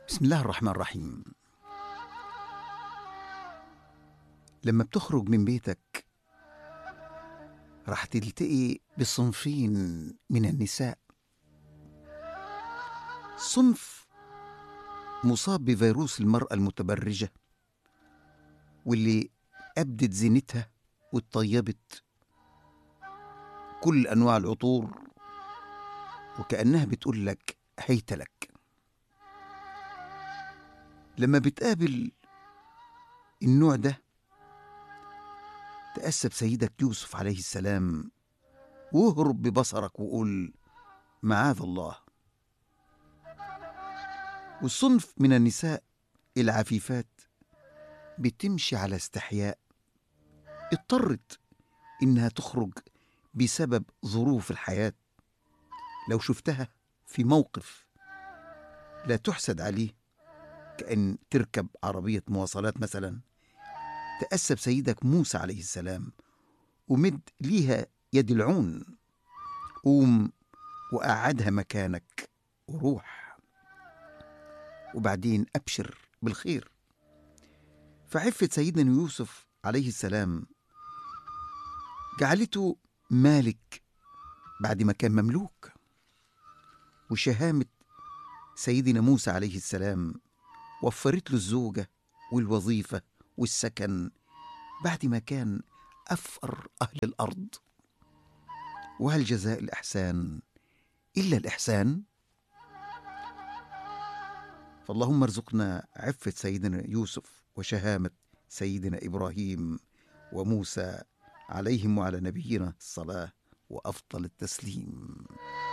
بسم الله الرحمن الرحيم لما بتخرج من بيتك راح تلتقي بصنفين من النساء صنف مصاب بفيروس المرأة المتبرجة واللي أبدت زينتها واتطيبت كل أنواع العطور وكأنها بتقول لك هيت لك لما بتقابل النوع ده تأسب سيدك يوسف عليه السلام واهرب ببصرك وقول معاذ الله والصنف من النساء العفيفات بتمشي على استحياء اضطرت انها تخرج بسبب ظروف الحياه لو شفتها في موقف لا تحسد عليه كأن تركب عربية مواصلات مثلا تأسب سيدك موسى عليه السلام ومد ليها يد العون قوم وقعدها مكانك وروح وبعدين أبشر بالخير فعفة سيدنا يوسف عليه السلام جعلته مالك بعد ما كان مملوك وشهامة سيدنا موسى عليه السلام وفرت له الزوجة والوظيفة والسكن بعد ما كان أفقر أهل الأرض وهل جزاء الإحسان إلا الإحسان؟ فاللهم ارزقنا عفة سيدنا يوسف وشهامة سيدنا إبراهيم وموسى عليهم وعلى نبينا الصلاة وأفضل التسليم